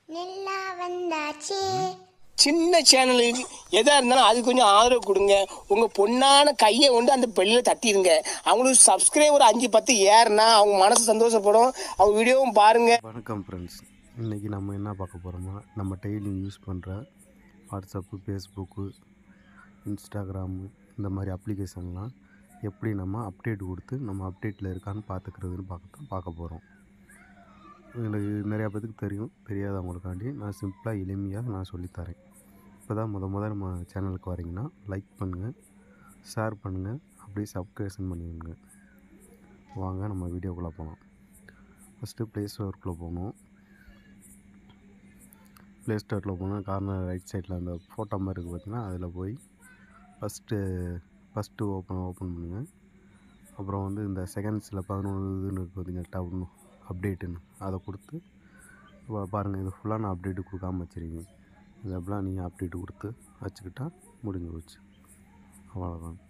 நில்லா வந்தாச்சே சின்ன சேனலுக்கு எதாக இருந்தாலும் அது கொஞ்சம் ஆதரவு கொடுங்க உங்கள் பொண்ணான கையை கொண்டு அந்த பெல்லில் தட்டிடுங்க அவங்களுக்கு சப்ஸ்கிரைபர் அஞ்சு பத்து ஏறுனா அவங்க மனசு சந்தோஷப்படும் அவங்க வீடியோவும் பாருங்கள் வணக்கம் ஃப்ரெண்ட்ஸ் இன்றைக்கி நம்ம என்ன பார்க்க போகிறோம்னா நம்ம டெய்லி யூஸ் பண்ணுற வாட்ஸ்அப்பு ஃபேஸ்புக்கு இன்ஸ்டாகிராமு இந்த மாதிரி அப்ளிகேஷன்லாம் எப்படி நம்ம அப்டேட் கொடுத்து நம்ம அப்டேட்டில் இருக்கான்னு பார்த்துக்கிறதுன்னு பார்க்க பார்க்க போகிறோம் எனக்கு நிறையா பேத்துக்கு தெரியும் தெரியாதவங்களுக்காண்டி நான் சிம்பிளாக எளிமையாக நான் சொல்லித்தரேன் இப்போ தான் முத முத நம்ம சேனலுக்கு வரீங்கன்னா லைக் பண்ணுங்கள் ஷேர் பண்ணுங்கள் அப்படியே சப்ஸ்கிரிப்ஷன் பண்ணிடுங்க வாங்க நம்ம வீடியோக்குள்ளே போகலாம் ஃபஸ்ட்டு ப்ளே ஸ்டோருக்குள்ளே போகணும் ப்ளே ஸ்டோரில் போனால் கார்னர் ரைட் சைடில் அந்த ஃபோட்டோ மாதிரி இருக்குது பார்த்தீங்கன்னா அதில் போய் ஃபஸ்ட்டு ஃபஸ்ட்டு ஓப்பன் ஓப்பன் பண்ணுங்கள் அப்புறம் வந்து இந்த செகண்ட்ஸில் பதினொன்று இதுன்னு இருக்குது பார்த்தீங்க டவுன் அப்டேட்டுன்னு அதை கொடுத்து பா- பாருங்கள் இது ஃபுல்லாக நான் அப்டேட்டு கொடுக்காம வச்சுருக்கேன் இது அப்படிலாம் நீங்கள் அப்டேட்டு கொடுத்து வச்சுக்கிட்டா முடிஞ்சு போச்சு அவ்வளோதான்